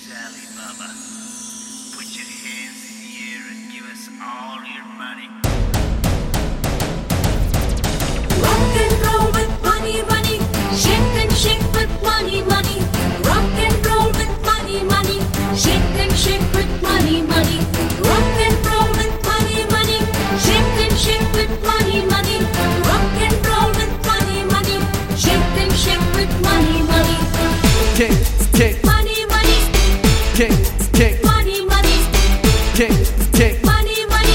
Ali Baba. Put your hands in the air and give us all your money. Rock and roll with money, money. Shake and shake with money, money. Rock and roll with money, money. Shake and shake with money, money. Rock and roll with money, money. Shake and shake with money, money. Rock and roll with money, money. Shake and shake with money, money. kick, kick, Money, money. kick, kick, Money, money. kick, kick. Money, money.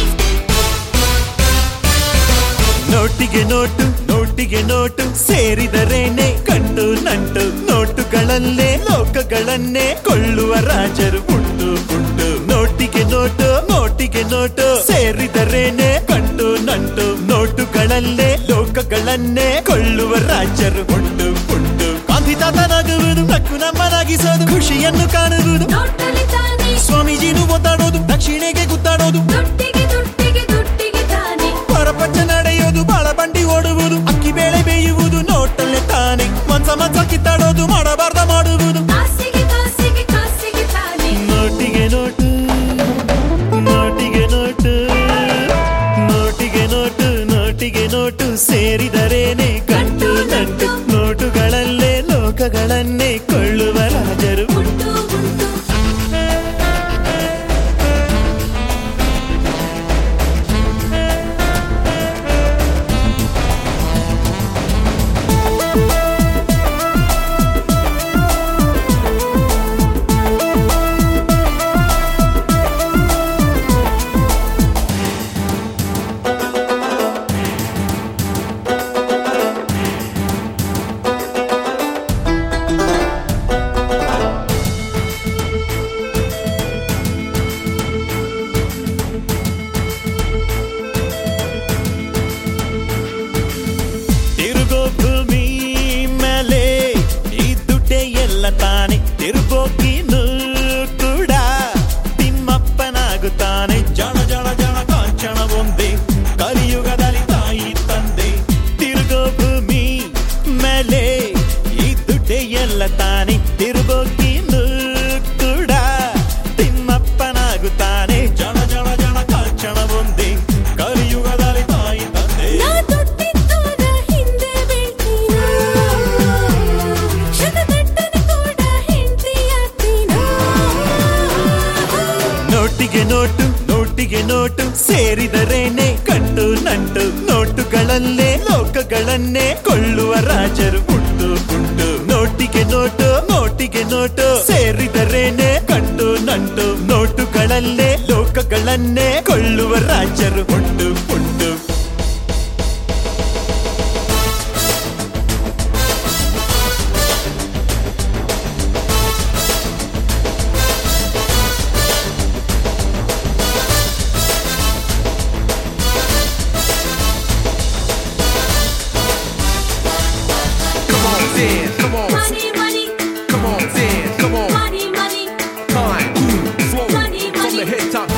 ನೋಟಿಗೆ note ನೋಟಿಗೆ note ಸೇರಿದರೇನೆ ಕಂಡು ನಂಟು ನೋಟುಗಳಲ್ಲೇ ಲೋಕಗಳನ್ನೇ ಕೊಳ್ಳುವ ರಾಜರು ಉಂಟು ಉಂಟು ನೋಟಿಗೆ note ನೋಟಿಗೆ ನೋಟು ಸೇರಿದರೇನೆ ಕಂಡು ನಂಟು ನೋಟುಗಳಲ್ಲೇ ಲೋಕಗಳನ್ನೇ ಕೊಳ್ಳುವ ರಾಜರು ಉಂಟು ಉಂಟು ಗಾಂಧಿ ತಾತ ನಗುವುದು ನಕ್ಕು ನಮ್ಮನಾಗಿಸೋದು ಖುಷಿಯನ್ನು ಕಾಣುವುದು ನೋಟಲ್ಲಿ ತಾನೆ ಸ್ವಾಮೀಜಿನು ಒತ್ತಾಡೋದು ದಕ್ಷಿಣೆಗೆ ಗುತ್ತಾಡೋದು ದುಡ್ಡಿಗೆ ದುಡ್ಡಿಗೆ ದುಡ್ಡಿಗೆ ತಾನೆ ಪರಪಂಚ ನಡೆಯೋದು ಬಾಳ ಬಂಡಿ ಓಡುವುದು ಅಕ್ಕಿ ಬೇಳೆ ಬೇಯುವುದು ನೋಟಲ್ಲೇ ತಾನೆ ಮನ್ಸ ಮನ್ಸ ಕಿತ್ತಾಡೋದು ಮಾಡಬಾರ್ದ ಮಾಡುವುದು ಕಾಸಿಗೆ ಕಾಸಿಗೆ ಕಾಸಿಗೆ ತಾನೆ ನೋಟಿಗೆ ನೋಟು ನೋಟಿಗೆ ನೋಟು ನೋಟಿಗೆ ನೋಟು ನೋಟಿಗೆ ನೋಟು ಸೇರಿದರೇನೆ ಕಂಡು ನಂಟು ನೋಟುಗಳಲ್ಲೇ ಲೋಕಗಳನ್ನೇ ಕೊಳ್ಳುವ ರಾಜರು ಉಂಟು ಉಂಟು ತಿರುಗೋ ಭೂಮಿ ಮೇಲೆ ಈ ದುಡ್ಡೆ ಎಲ್ಲ ತಾನೆ ತಿರುಗೋಕಿನು ಕೂಡ ತಿಮ್ಮಪ್ಪನಾಗುತ್ತಾನೆ ಜಣ ಜಣ ಜಣ ಕಾಂಚನ ಒಂದೇ ಕಲಿಯುಗದಲ್ಲಿ ತಾಯಿ ತಂದೆ ತಿರುಗೋ ಭೂಮಿ ಮೇಲೆ ಈ ದುಡ್ಡೆ ಎಲ್ಲ ತಾನೆ ತಿರುಗೋಕಿನು ಕೂಡ ತಿಮ್ಮಪ್ಪನಾಗುತ್ತಾನೆ ಜಣ ಜಣ ಜಣ ಕಾಂಚನ ಒಂದೇ ಕಲಿಯುಗದಲ್ಲಿ ತಾಯಿ ತಂದೆ ನಾ ದುಡ್ಡಿದ್ದೋರ ಹಿಂದೆ ಬೀಳ್ತೀನೋ ಶತದಟ್ಟನ ಕೂಡ ಹೆಂಡ್ತಿಯಾಗ್ತೀನೋ ನೋಟಿಗೆ ನೋಟು ನೋಟಿಗೆ ನೋಟು ಸೇರಿದರೇನೆ ಕಂಡು ನಂಟು ನೋಟುಗಳಲ್ಲೇ ಲೋಕಗಳನ್ನೇ ಕೊಳ್ಳುವ ರಾಜರು ಉಂಟು ಉಂಟು ನೋಟಿಗೆ ನೋಟು ನೋಟಿಗೆ ನೋಟು ಸೇರಿದರೇನೆ ಕಂಡು ನಂಟು ನೋಟುಗಳಲ್ಲೇ ಲೋಕಗಳನ್ನೇ ಕೊಳ್ಳುವ ರಾಜರು ಉಂಟು ಉಂಟು Come on, dance, come on, money money come on, dance, come on. money money Time, flow, Money, from the money. head top.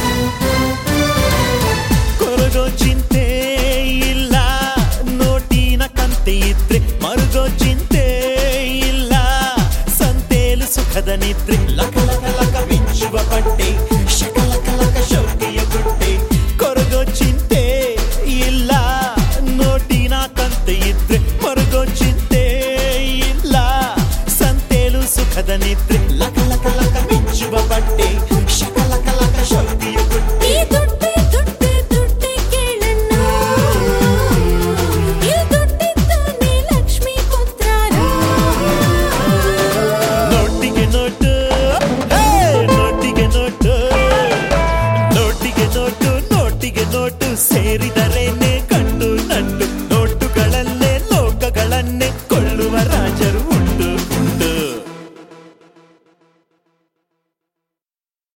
ಕೊರಗೋ ಚಿಂತೆ ಇಲ್ಲ ನೋಟಿನ ಕಂತೆ ಇದ್ರೆ ಮರುಗೋ ಚಿಂತೆ ಇಲ್ಲ ಸಂತೇಲು ಸುಖದ ನಿದ್ರೆ ಲಕ ಲಕ ಲಕ ಮಿಂಚುವ ಪಟ್ಟೆ ಶಕ ಲಕ ಲಕ ಶೌಕಿಯ ಗುಟ್ಟೆ ಕೊರಗೋ ಚಿಂತೆ ಇಲ್ಲ ನೋಟಿನ ಕಂತೆ ಇದ್ರೆ ಮರುಗೋ ಚಿಂತೆ ಇಲ್ಲ ಸಂತೇಲು ಸುಖದ ನಿದ್ರೆ